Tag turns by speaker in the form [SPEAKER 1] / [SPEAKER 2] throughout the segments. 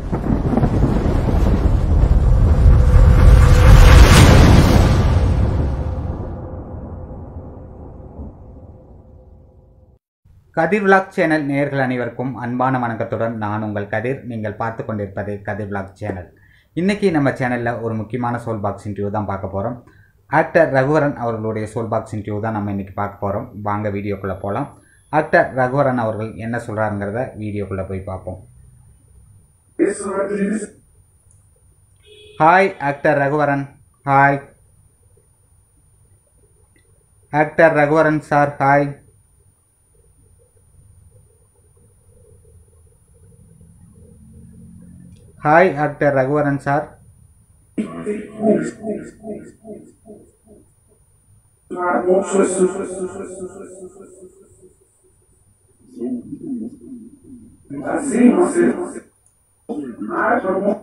[SPEAKER 1] கதிர் vlog channel நேயர்கள் அனைவருக்கும் அன்பான வணக்கத்துடன் நான் உங்கள் கதிர் நீங்கள் பார்த்து கொண்டிருப்பது கதிர் விளாக் சேனல் இன்னைக்கு நம்ம சேனலில் ஒரு முக்கியமான சோல் பாக்ஸ் இன்டர்வியூ தான் பார்க்க போகிறோம் ஆக்டர் ரகுவரன் அவர்களுடைய சோல் பாக்ஸ் இன்டர்வியூ தான் நம்ம இன்னைக்கு பார்க்க போகிறோம் வாங்க வீடியோக்குள்ளே போகலாம் ஆக்டர் ரகுவரன் அவர்கள் என்ன சொல்கிறாருங்கிறத வீடியோக்குள்ளே போய் பார்ப்போம் hi actor Raghuvaran hi actor Raghuvaran sir hi hi actor Raghuvaran sir
[SPEAKER 2] Assim você. Ah, tá bom.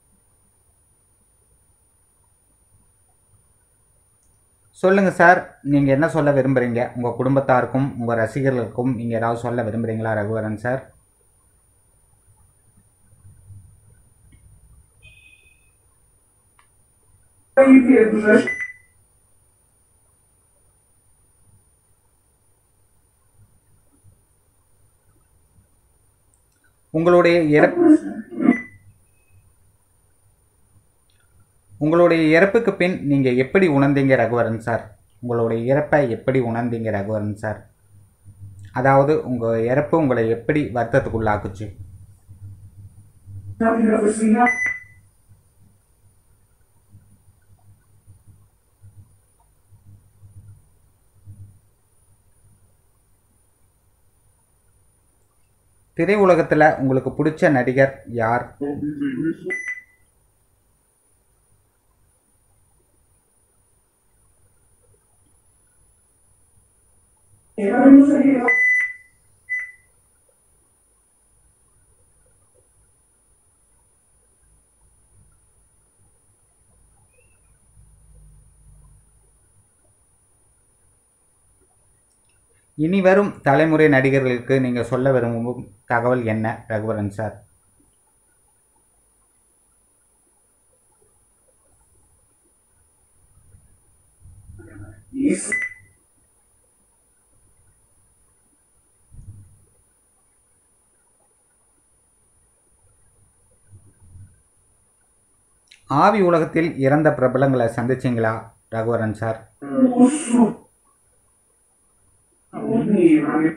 [SPEAKER 1] சொல்லுங்கள் சார் நீங்கள் என்ன சொல்ல விரும்புகிறீங்க உங்கள் குடும்பத்தாருக்கும் உங்கள் ரசிகர்களுக்கும் நீங்கள் ஏதாவது சொல்ல விரும்புகிறீங்களா Raghuvaran sir
[SPEAKER 2] Aí, Pedro, já.
[SPEAKER 1] உங்களுடைய இறப்பு உங்களுடைய இறப்புக்கு பின் நீங்கள் எப்படி உணர்ந்தீங்க ரகுவரன் சார் உங்களுடைய இறப்பை எப்படி உணர்ந்தீங்க ரகுவரன் சார் அதாவது உங்கள் இறப்பு உங்களை எப்படி வருத்தத்துக்குள்ளாக்குச்சு
[SPEAKER 2] Não, não, assim, não.
[SPEAKER 1] திரையுலகத்தில் உங்களுக்கு பிடிச்ச நடிகர் யார்
[SPEAKER 2] Eu não sei. não.
[SPEAKER 1] இனி வரும் தலைமுறை நடிகர்களுக்கு நீங்கள் சொல்ல விரும்பும் தகவல் என்ன ரகுவரன் சார்
[SPEAKER 2] Isso.
[SPEAKER 1] ஆவி உலகத்தில் இறந்த பிரபலங்களை சந்திச்சிங்களா ரகுவரன் சார்
[SPEAKER 2] Urso. Menino.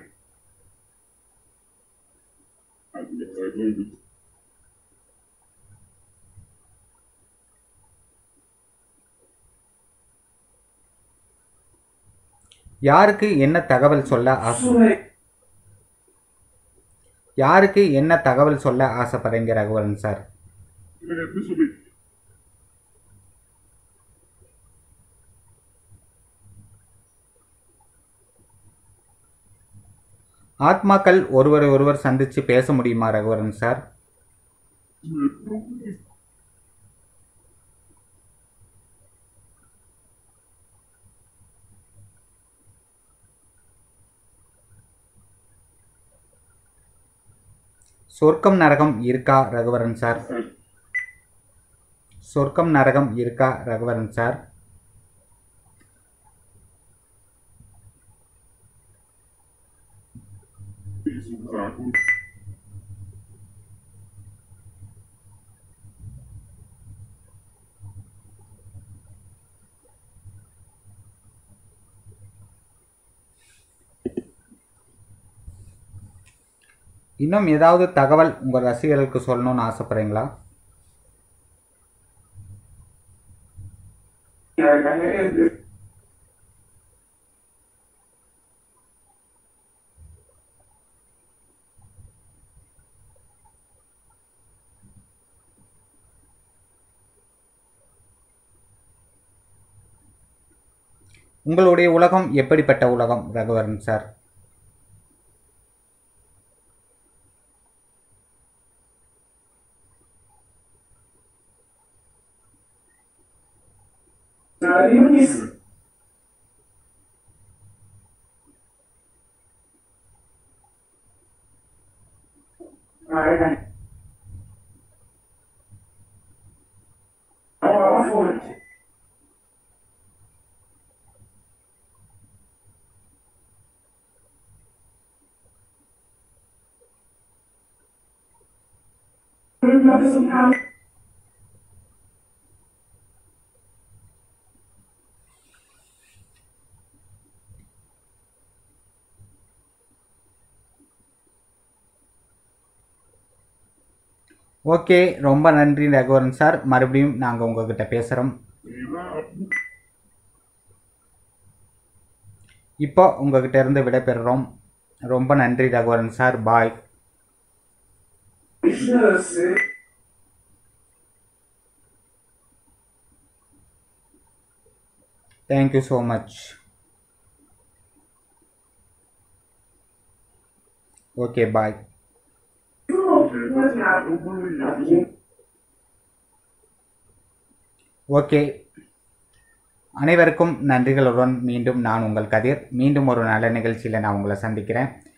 [SPEAKER 1] யாருக்கு என்ன தகவல் சொல்ல ஆசை
[SPEAKER 2] Sonhei.
[SPEAKER 1] யாருக்கு என்ன தகவல் சொல்ல ஆசைப்படுறீங்க ரகுவரன் சார் ஆத்மாக்கள் ஒருவரை ஒருவர் சந்திச்சு பேச முடியுமா ரகுவரன் சார் சொர்க்கம் நரகம் இருக்கா ரகுவரன் சார் சொர்க்கம் நரகம் இருக்கா ரகுவரன் சார் இன்னும் ஏதாவது தகவல் உங்கள் ரசிகர்களுக்கு சொல்லணும்னு ஆசைப்படுறீங்களா உங்களுடைய உலகம் எப்படிப்பட்ட உலகம் Raghuvaran sir
[SPEAKER 2] Isso. Ai, ai.
[SPEAKER 1] Okay ரொம்ப நன்றி ரகுவரன் சார் மறுபடியும் நாங்கள் உங்ககிட்ட பேசுகிறோம் இப்போ உங்ககிட்ட இருந்து விடைபெறுறோம் ரொம்ப நன்றி Raghuvaran sir bye
[SPEAKER 2] business
[SPEAKER 1] thank you so much okay bye okay அனைவருக்கும் நன்றிகளுடன் மீண்டும் நான் உங்கள் கதிர் மீண்டும் ஒரு நல்ல நிகழ்ச்சியில் நான் உங்களை சந்திக்கிறேன்